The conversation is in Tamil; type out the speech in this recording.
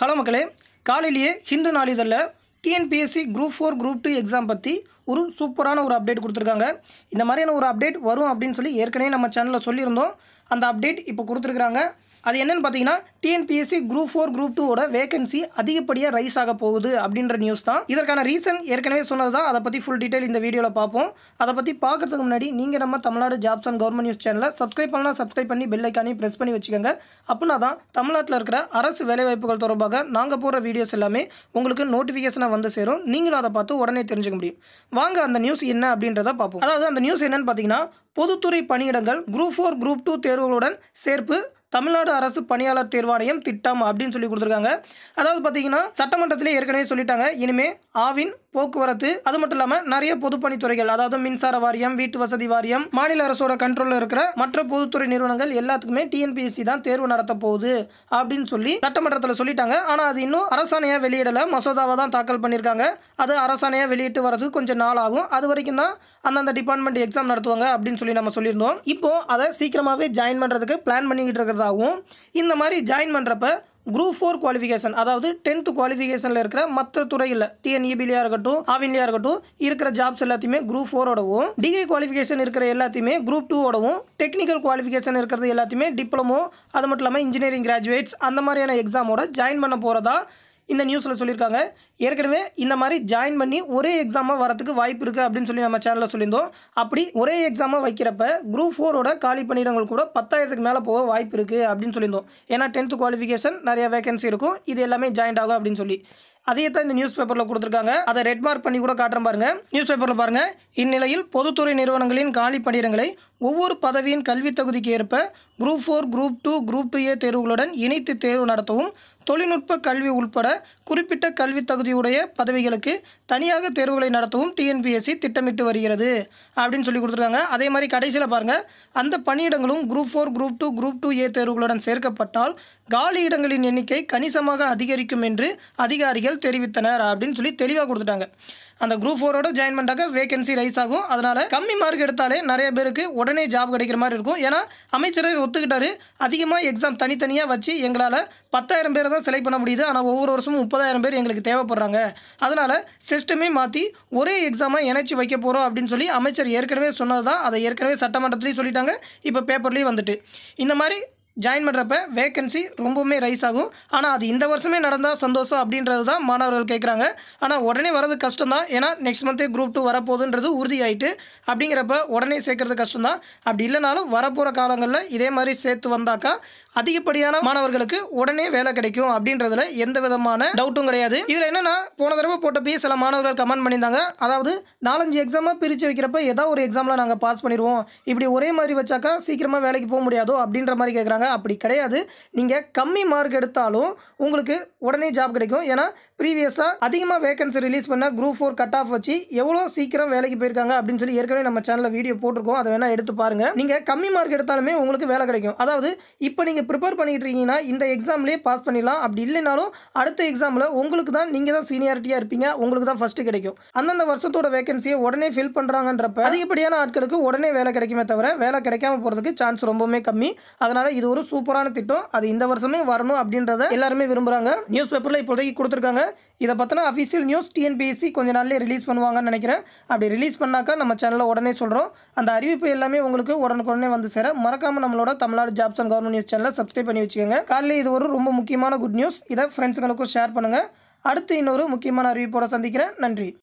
ஹலோ மக்களே காலையிலேயே ஹிந்து நாளிதழில் TNPSC group four group two exam பற்றி ஒரு சூப்பரான ஒரு அப்டேட் கொடுத்துருக்காங்க இந்த மாதிரியான ஒரு அப்டேட் வரும் அப்படின்னு சொல்லி ஏற்கனவே நம்ம சேனலில் சொல்லியிருந்தோம் அந்த அப்டேட் இப்போ கொடுத்துருக்குறாங்க அது என்னன்னு பார்த்தீங்கன்னா டிஎன்பிஎஸ்சி குரூப் ஃபோர் குரூப் டூவோட வேகன்சி அதிகப்படியாக ரைஸ் ஆக போகுது அப்படின்ற நியூஸ் தான் இதற்கான ரீசன் ஏற்கனவே சொன்னது தான் அதை பற்றி ஃபுல் டீட்டெயில் இந்த வீடியோவில் பார்ப்போம் அதை பற்றி பார்க்கறதுக்கு முன்னாடி நீங்கள் நம்ம Tamil Nadu jobs and government news சேனலை சப்ஸ்கிரைப் பண்ணலாம் சப்ஸ்கிரைப் பண்ணி பெல் ஐக்கானையும் ப்ரெஸ் பண்ணி வச்சுக்கோங்க அப்படின்னா தான் தமிழ்நாட்டில் இருக்கிற அரசு வேலைவாய்ப்புகள் தொடர்பாக நாங்கள் போடுற வீடியோஸ் எல்லாமே உங்களுக்கு நோட்டிஃபிகேஷனாக வந்து சேரும் நீங்களும் அதை பார்த்து உடனே தெரிஞ்சுக்க முடியும் வாங்க அந்த நியூஸ் என்ன அப்படின்றத பார்ப்போம் அதாவது அந்த நியூஸ் என்னன்னு பார்த்தீங்கன்னா பொதுத்துறை பணியிடங்கள் குரூப் ஃபோர் குரூப் டூ தேர்வுகளுடன் சேர்ப்பு தமிழ்நாடு அரசு பணியாளர் தேர்வாணையம் திட்டம் அப்படின்னு சொல்லி கொடுத்துருக்காங்க அதாவது பார்த்தீங்கன்னா சட்டமன்றத்திலே ஏற்கனவே சொல்லிட்டாங்க இனிமே ஆவின் போக்குவரத்து அது மட்டும் இல்லாமல் நிறைய பொதுப்பணித்துறைகள் அதாவது மின்சார வாரியம் வீட்டு வசதி வாரியம் மாநில அரசோட கண்ட்ரோலில் இருக்கிற மற்ற பொதுத்துறை நிறுவனங்கள் எல்லாத்துக்குமே டிஎன்பிஎஸ்சி தான் தேர்வு நடத்த போகுது அப்படின்னு சொல்லி சட்டமன்றத்தில் சொல்லிட்டாங்க ஆனால் அது இன்னும் அரசாணையாக வெளியிடலை மசோதாவை தான் தாக்கல் பண்ணியிருக்காங்க அது அரசாணையாக வெளியிட்டு வரதுக்கு கொஞ்சம் நாள் ஆகும் அது வரைக்கும் தான் அந்தந்த டிபார்ட்மெண்ட் எக்ஸாம் நடத்துவாங்க அப்படின்னு சொல்லி நம்ம சொல்லியிருந்தோம் இப்போ அதை சீக்கிரமாகவே ஜாயின் பண்ணுறதுக்கு பிளான் பண்ணிக்கிட்டு இருக்கிறதாகவும் இந்த மாதிரி ஜாயின் பண்ணுறப்ப குரூப் ஃபோர் குவாலிஃபிகேஷன் அதாவது டென்த்து குவாலிஃபிகேஷனில் இருக்கிற மற்ற துறையில் டிஎன்இபிலியாக இருக்கட்டும் ஆவின்லியாக இருக்கட்டும் இருக்கிற ஜாப்ஸ் எல்லாத்தையுமே குரூப் ஃபோரோடவும் டிகிரி குவாலிஃபிகேஷன் இருக்கிற எல்லாத்தையுமே குரூப் டூவோடவும் டெக்னிக்கல் குவாலிஃபிகேஷன் இருக்கிறது எல்லாத்தையுமே டிப்ளமோ அது மட்டும் இல்லாமல் இன்ஜினியரிங் கிராஜுவேட்ஸ் அந்த மாதிரியான எக்ஸாமோட ஜாயின் பண்ண போகிறதா இந்த நியூஸில் சொல்லியிருக்காங்க ஏற்கனவே இந்த மாதிரி ஜாயின் பண்ணி ஒரே எக்ஸாமாக வரதுக்கு வாய்ப்பு இருக்குது அப்படின்னு சொல்லி நம்ம சேனலில் சொல்லியிருந்தோம் அப்படி ஒரே எக்ஸாமாக வைக்கிறப்ப குரூப் ஃபோரோட காலி பணியிடங்கள் கூட பத்தாயிரத்துக்கு மேலே போக வாய்ப்பு இருக்குது அப்படின்னு சொல்லியிருந்தோம் ஏன்னா டென்த்து குவாலிஃபிகேஷன் நிறைய வேகன்சி இருக்கும் இது எல்லாமே ஜாயின் ஆகும் அப்படின்னு சொல்லி அதையே தான் இந்த நியூஸ் பேப்பரில் கொடுத்துருக்காங்க அதை ரெட் மார்க் பண்ணி கூட காட்டுறேன் பாருங்க நியூஸ் பேப்பரில் பாருங்க இந்நிலையில் பொதுத்துறை நிறுவனங்களின் காலி பணியிடங்களை ஒவ்வொரு பதவியின் கல்வி தகுதிக்கு ஏற்ப group four group two group two A தேர்வுகளுடன் இணைத்து தேர்வு நடத்தவும் தொழில்நுட்ப கல்வி உட்பட குறிப்பிட்ட கல்வி தகுதியுடைய பதவிகளுக்கு தனியாக தேர்வுகளை நடத்தவும் டிஎன்பிஎஸ்சி திட்டமிட்டு வருகிறது அப்படின்னு சொல்லி கொடுத்துருக்காங்க அதே மாதிரி கடைசியில் பாருங்கள் அந்த பணியிடங்களும் group four group two group two A தேர்வுகளுடன் சேர்க்கப்பட்டால் காலி இடங்களின் எண்ணிக்கை கணிசமாக அதிகரிக்கும் என்று அதிகாரிகள் தெரிவித்தனர் அப்படின்னு சொல்லி தெளிவாக கொடுத்துட்டாங்க அந்த குரூப் ஃபோரோட ஜாயின் பண்ணிட்டாக்க வேகன்சி ரைஸ் ஆகும் அதனால் கம்மி மார்க் எடுத்தாலே நிறைய பேருக்கு உடனே ஜாப் கிடைக்கிற மாதிரி இருக்கும் ஏன்னா அமைச்சரே ஒத்துக்கிட்டாரு அதிகமாக எக்ஸாம் தனித்தனியாக வச்சு எங்களால் பத்தாயிரம் பேரை தான் செலக்ட் பண்ண முடியுது ஆனால் ஒவ்வொரு வருஷமும் முப்பதாயிரம் பேர் எங்களுக்கு தேவைப்படுறாங்க அதனால் சிஸ்டமே மாற்றி ஒரே எக்ஸாமாக இணைச்சி வைக்க போகிறோம் அப்படின்னு சொல்லி அமைச்சர் ஏற்கனவே சொன்னது தான் அதை ஏற்கனவே சட்டமன்றத்துலேயும் சொல்லிட்டாங்க இப்போ பேப்பர்லேயும் வந்துட்டு இந்த மாதிரி ஜாயின் பண்ணுறப்ப வேகன்சி ரொம்பவுமே ரைஸ் ஆகும் ஆனால் அது இந்த வருஷமே நடந்தால் சந்தோஷம் அப்படின்றது தான் மாணவர்கள் கேட்குறாங்க ஆனால் உடனே வரது கஷ்டம் தான் ஏன்னா நெக்ஸ்ட் மந்த்தே குரூப் டூ வரப்போகுதுன்றது உறுதியாயிட்டு அப்படிங்கிறப்ப உடனே சேர்க்கறது கஷ்டம் தான் அப்படி இல்லைனாலும் வரப்போகிற காலங்களில் இதே மாதிரி சேர்த்து வந்தாக்கா அதிகப்படியான மாணவர்களுக்கு உடனே வேலை கிடைக்கும் அப்படின்றதுல எந்த விதமான டவுட்டும் கிடையாது இதில் என்னென்னா போன தடவை போட்டப்பயே சில மாணவர்கள் கமெண்ட் பண்ணியிருந்தாங்க அதாவது நாலஞ்சு எக்ஸாமாக பிரித்து வைக்கிறப்ப ஏதாவது ஒரு எக்ஸாமில் நாங்கள் பாஸ் பண்ணிடுவோம் இப்படி ஒரே மாதிரி வச்சாக்கா சீக்கிரமாக வேலைக்கு போக முடியாதோ அப்படின்ற மாதிரி கேட்குறாங்க அப்படி கிடையாது நீங்கள் கம்மி மார்க் எடுத்தாலும் உங்களுக்கு உடனே ஜாப் கிடைக்கும் ஏன்னா ப்ரீவியஸாக அதிகமாக வேகன்சி ரிலீஸ் பண்ண குரூப் ஃபோர் கட் ஆஃப் வச்சு எவ்வளோ சீக்கிரம் வேலைக்கு போயிருக்காங்க அப்படின்னு சொல்லி ஏற்கனவே நம்ம சேனலில் வீடியோ போட்டிருக்கோம் அதை வேணால் எடுத்து பாருங்கள் நீங்கள் கம்மி மார்க் எடுத்தாலுமே உங்களுக்கு வேலை கிடைக்கும் அதாவது இப்போ நீங்கள் ப்ரிப்பேர் பண்ணிட்டு இருக்கீங்கன்னா இந்த எக்ஸாம்லேயே பாஸ் பண்ணிடலாம் அப்படி இல்லைனாலும் அடுத்த எக்ஸாமில் உங்களுக்கு தான் நீங்கள் தான் சீனியாரிட்டியாக இருப்பீங்க உங்களுக்கு தான் ஃபஸ்ட்டு கிடைக்கும் அந்தந்த வருஷத்தோட வேகன்சியை உடனே ஃபில் பண்ணுறாங்கன்றப்ப அதிகப்படியான ஆட்களுக்கு உடனே வேலை கிடைக்குமே தவிர வேலை கிடைக்காம போகிறதுக்கு சான்ஸ் ரொம்பவுமே கம்மி அதனால் இது ஒரு சூப்பரான திட்டம் அது இந்த வருஷமே வரணும் அப்படின்றத எல்லாருமே விரும்புகிறாங்க நியூஸ் பேப்பரில் இப்போதைக்கு கொடுத்துருக்காங்க இதை பற்றின அஃபிஷியல் நியூஸ் டிஎன்பிஎஸ்சி கொஞ்ச நாள்லேயே ரிலீஸ் பண்ணுவாங்கன்னு நினைக்கிறேன் அப்படி ரிலீஸ் பண்ணாக்கா நம்ம சேனலில் உடனே சொல்கிறோம் அந்த அறிவிப்பு எல்லாமே உங்களுக்கு உடனுக்குடனே வந்து சேர மறக்காமல் நம்மளோட Tamil Nadu jobs and government news சேனலை சப்ஸ்கிரைப் பண்ணி வச்சுக்கோங்க காலையில் இது ஒரு ரொம்ப முக்கியமான குட் நியூஸ் இதை ஃப்ரெண்ட்ஸுங்களுக்கும் ஷேர் பண்ணுங்கள் அடுத்து இன்னொரு முக்கியமான அறிவிப்போட சந்திக்கிறேன் நன்றி